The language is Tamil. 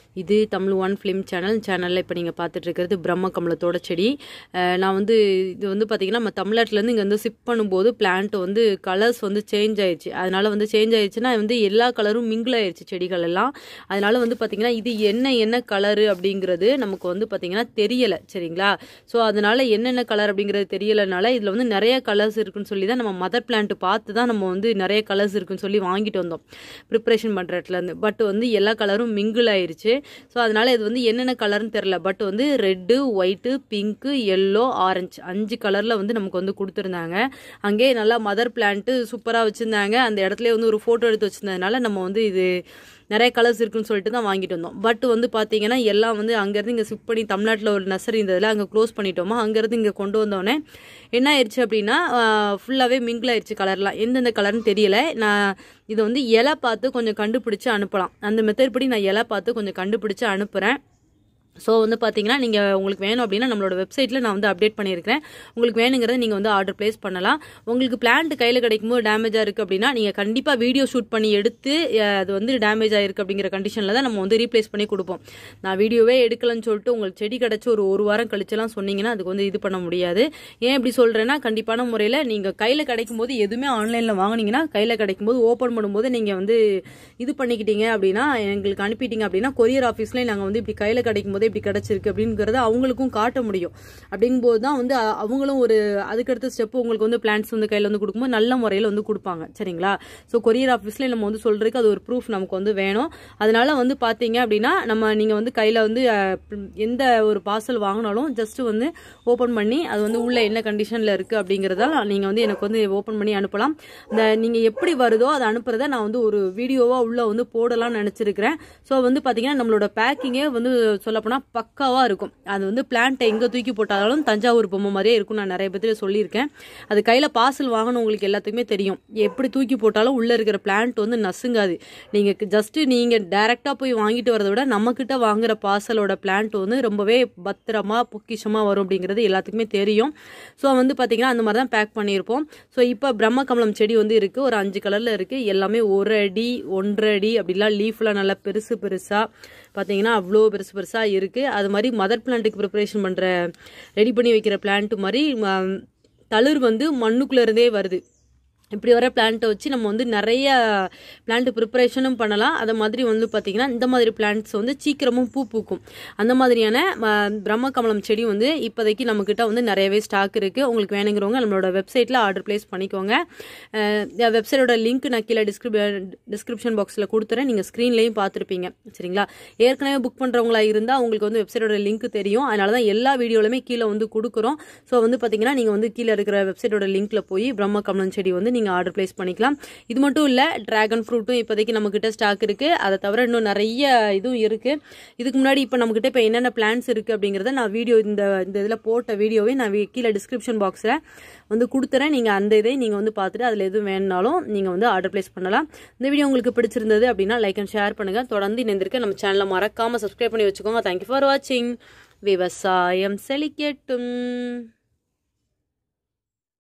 இது தமிழ் ஒன் ஃபிலிம் சேனல் சேனலில் இப்போ நீங்கள் பார்த்துட்டு இருக்கிறது பிரம்ம கமலத்தோட செடி அஹ் நான் வந்து இது வந்து பார்த்தீங்கன்னா நம்ம தமிழ்நாட்டிலேருந்து இங்கே வந்து ஷிஃப்ட் பண்ணும்போது பிளான்ட் வந்து கலர்ஸ் வந்து சேஞ்ச் ஆயிடுச்சு அதனால வந்து சேஞ்ச் ஆயிடுச்சுன்னா வந்து எல்லா கலரும் மிங்கிள் ஆயிடுச்சு செடிகள் எல்லாம் அதனால வந்து பார்த்தீங்கன்னா இது என்ன என்ன கலரு அப்படிங்கிறது நமக்கு வந்து பார்த்தீங்கன்னா தெரியலை சரிங்களா ஸோ அதனால என்னென்ன கலர் அப்படிங்கிறது தெரியலைனால இதில் வந்து நிறைய கலர்ஸ் இருக்குன்னு சொல்லி தான் நம்ம மதர் பிளான்ட் பார்த்து தான் நம்ம வந்து நிறைய கலர்ஸ் இருக்குன்னு சொல்லி வாங்கிட்டு வந்தோம் ப்ரிப்பரேஷன் பண்ணுற இடத்துலேருந்து பட் வந்து எல்லா கலரும் மிங்கிள் ஆயிருச்சு ஸோ அதனால இது வந்து என்னென்ன கலர்னு தெரில பட் வந்து red white pink yellow orange அஞ்சு கலரில் வந்து நமக்கு வந்து கொடுத்துருந்தாங்க அங்கேயே நல்லா மதர் பிளான்ட்டு சூப்பராக வச்சுருந்தாங்க அந்த இடத்துல வந்து ஒரு ஃபோட்டோ எடுத்து வச்சுருந்ததுனால நம்ம வந்து இது நிறைய கலர்ஸ் இருக்குன்னு சொல்லிட்டு தான் வாங்கிட்டு வந்தோம் பட் வந்து பார்த்தீங்கன்னா எல்லாம் வந்து அங்கேருந்து இங்கே ஷிஃப்ட் பண்ணி தமிழ்நாட்டில் ஒரு நர்சரி இருந்ததில் அங்கே க்ளோஸ் பண்ணிட்டோமா அங்கேருந்து இங்கே கொண்டு வந்தோடனே என்ன ஆயிடுச்சு அப்படின்னா ஃபுல்லாகவே மிங்கிள் ஆயிடுச்சு கலர்லாம் எந்தெந்த கலர்னு தெரியல நான் இதை வந்து இலை பார்த்து கொஞ்சம் கண்டுபிடிச்சு அனுப்பலாம் அந்த மெத்தட் படி நான் இலை பார்த்து கொஞ்சம் கண்டுபிடிச்சு அனுப்புகிறேன் ஸோ வந்து பார்த்தீங்கன்னா நீங்கள் உங்களுக்கு வேணும் அப்படின்னா நம்மளோட வெப்சைட்டில் நான் வந்து அப்டேட் பண்ணியிருக்கிறேன் உங்களுக்கு வேணுங்கிறத நீங்கள் வந்து ஆர்டர் ப்ளேஸ் பண்ணலாம் உங்களுக்கு பிளான்ட் கையில் கிடைக்கும்போது டேமேஜாக இருக்குது அப்படின்னா நீங்கள் கண்டிப்பாக வீடியோ ஷூட் பண்ணி எடுத்து அஹ், அது வந்து டேமேஜ் ஆகிருக்கு அப்படிங்கிற கண்டிஷனில் தான் நம்ம வந்து ரீப்ளேஸ் பண்ணி கொடுப்போம் நான் வீடியோவே எடுக்கலன்னு சொல்லிட்டு உங்களுக்கு செடி கிடச்சி ஒரு ஒரு வாரம் கழிச்செல்லாம் சொன்னீங்கன்னா அதுக்கு வந்து இது பண்ண முடியாது ஏன் இப்படி சொல்கிறேன்னா கண்டிப்பான முறையில் நீங்கள் கையில் கிடைக்கும் போது எதுவுமே ஆன்லைனில் வாங்குனீங்கன்னா கையில் கிடைக்கும் போது ஓப்பன் பண்ணும்போது நீங்கள் வந்து இது பண்ணிக்கிட்டீங்க அப்படின்னா எங்களுக்கு அனுப்பிட்டீங்க அப்படின்னா கொரியர் ஆஃபீஸ்லேயும் நாங்கள் வந்து இப்படி கையில் கிடைக்கும் போது இப்படி கிடச்சிருக்கு அப்படிங்கிறத அவங்களுக்கும் காட்ட முடியும் அப்படிங்கும்போது தான் வந்து அ- அவங்களும் ஒரு அதுக்கடுத்த ஸ்டெப் உங்களுக்கு வந்து பிளான்ஸ் வந்து கையில் வந்து கொடுக்கும்போது நல்ல முறையில் வந்து கொடுப்பாங்க சரிங்களா ஸோ கொரியர் ஆஃபீஸில் நம்ம வந்து சொல்கிறதுக்கு அது ஒரு ப்ரூஃப் நமக்கு வந்து வேணும் அதனால வந்து பார்த்தீங்க அப்படின்னா நம்ம நீங்கள் வந்து கையில் வந்து அஹ், எந்த ஒரு பார்சல் வாங்கினாலும் ஜஸ்ட் வந்து ஓப்பன் பண்ணி அது வந்து உள்ள என்ன கண்டிஷனில் இருக்குது அப்படிங்கிறதால நீங்கள் வந்து எனக்கு வந்து ஓப்பன் பண்ணி அனுப்பலாம் இந்த நீங்கள் எப்படி வருதோ அதை அனுப்புறத நான் வந்து ஒரு வீடியோவாக உள்ள வந்து போடலாம்னு நினச்சிருக்கிறேன் ஸோ வந்து பார்த்தீங்கன்னா நம்மளோட பேக்கிங்கே வந்து சொல்லப்போனால் பக்காவாக இருக்கும் அது வந்து பிளான்ட்டை எங்கே தூக்கி போட்டாலும் தஞ்சாவூர் பொம்மை மாதிரியே இருக்கும் நான் நிறைய பேர்த்துல சொல்லியிருக்கேன் அது கையில் பார்சல் வாங்கணும் உங்களுக்கு எல்லாத்துக்குமே தெரியும் எப்படி தூக்கி போட்டாலும் உள்ளே இருக்கிற பிளான்ட் வந்து நசுங்காது நீங்கள் ஜஸ்ட்டு நீங்கள் டைரெக்டாக போய் வாங்கிட்டு வரதை விட நம்மக்கிட்ட வாங்குற பார்சலோட பிளான்ட் வந்து ரொம்பவே பத்திரமா பொக்கிஷமாக வரும் அப்படிங்கிறது எல்லாத்துக்குமே தெரியும் ஸோ வந்து பார்த்தீங்கன்னா அந்த மாதிரி தான் பேக் பண்ணியிருப்போம் ஸோ இப்போ பிரம்ம கமலம் செடி வந்து இருக்குது ஒரு அஞ்சு கலரில் இருக்குது எல்லாமே ஒரு அடி ஒன்றரை அடி அப்படிலாம் லீஃப்லாம் நல்லா பெருசு பெருசாக பார்த்தீங்கன்னா அவ்வளோ பெருசு பெருசாக இருக்குது அது மாதிரி மதர் பிளான்ட்டுக்கு ப்ரிப்பரேஷன் பண்ணுற ரெடி பண்ணி வைக்கிற பிளான்ட் மாதிரி ம, தளிர் வந்து மண்ணுக்குள்ள இருந்தே வருது இப்படி வர பிளான்ட்டை வச்சு நம்ம வந்து நிறைய பிளான்ட் ப்ரிப்பரேஷனும் பண்ணலாம் அது மாதிரி வந்து பார்த்திங்கன்னா இந்த மாதிரி பிளான்ட்ஸ் வந்து சீக்கிரமும் பூ பூக்கும் அந்த மாதிரியான ம, பிரம்ம கமலம் செடி வந்து இப்போதைக்கு நம்மக்கிட்ட வந்து நிறையவே ஸ்டாக் இருக்குது உங்களுக்கு வேணுங்கிறவங்க நம்மளோட வெப்சைட்டில் ஆர்டர் ப்ளேஸ் பண்ணிக்கோங்க வெப்சைட்டோட லிங்க் நான் கீழே டிஸ்கிரிப் டிஸ்கிரிப்ஷன் பாக்ஸில் கொடுத்துறேன் நீங்கள் ஸ்க்ரீன்லேயும் பார்த்துருப்பீங்க சரிங்களா ஏற்கனவே புக் பண்ணுறவங்களா இருந்தால் உங்களுக்கு வந்து வெப்சைட்டோட லிங்க் தெரியும் அதனால தான் எல்லா வீடியோலுமே கீழே வந்து கொடுக்குறோம் ஸோ வந்து பார்த்தீங்கன்னா நீங்கள் வந்து கீழே இருக்கிற வெப்சைட்டோட லிங்க்ல போய் பிரம்ம கமலம் செடி வந்து நீங்கள் ஆர்டர் ப்ளேஸ் பண்ணிக்கலாம் இது மட்டும் இல்லை டிராகன் ஃப்ரூட்டும் இப்போதைக்கு நம்மக்கிட்ட ஸ்டாக் இருக்குது அதை தவிர இன்னும் நிறைய இதுவும் இருக்குது இதுக்கு முன்னாடி இப்போ நம்மக்கிட்ட இப்போ என்னென்ன பிளான்ஸ் இருக்குது அப்படிங்கிறத நான் வீடியோ இந்த இந்த இதில் போட்ட வீடியோவே நான் வி- கீழே டிஸ்கிரிப்ஷன் பாக்ஸில் வந்து கொடுத்துறேன் நீங்கள் அந்த இதை நீங்கள் வந்து பார்த்துட்டு அதில் எதுவும் வேணுனாலும் நீங்கள் வந்து ஆர்டர் ப்ளேஸ் பண்ணலாம் இந்த வீடியோ உங்களுக்கு பிடிச்சிருந்தது அப்படின்னா லைக் அண்ட் ஷேர் பண்ணுங்கள் தொடர்ந்து இணைந்திருக்க நம்ம சேனலை மறக்காமல் சப்ஸ்கிரைப் பண்ணி வச்சுக்கோங்க தேங்க்யூ ஃபார் வாட்சிங் விவசாயம் செழிக்கட்டும்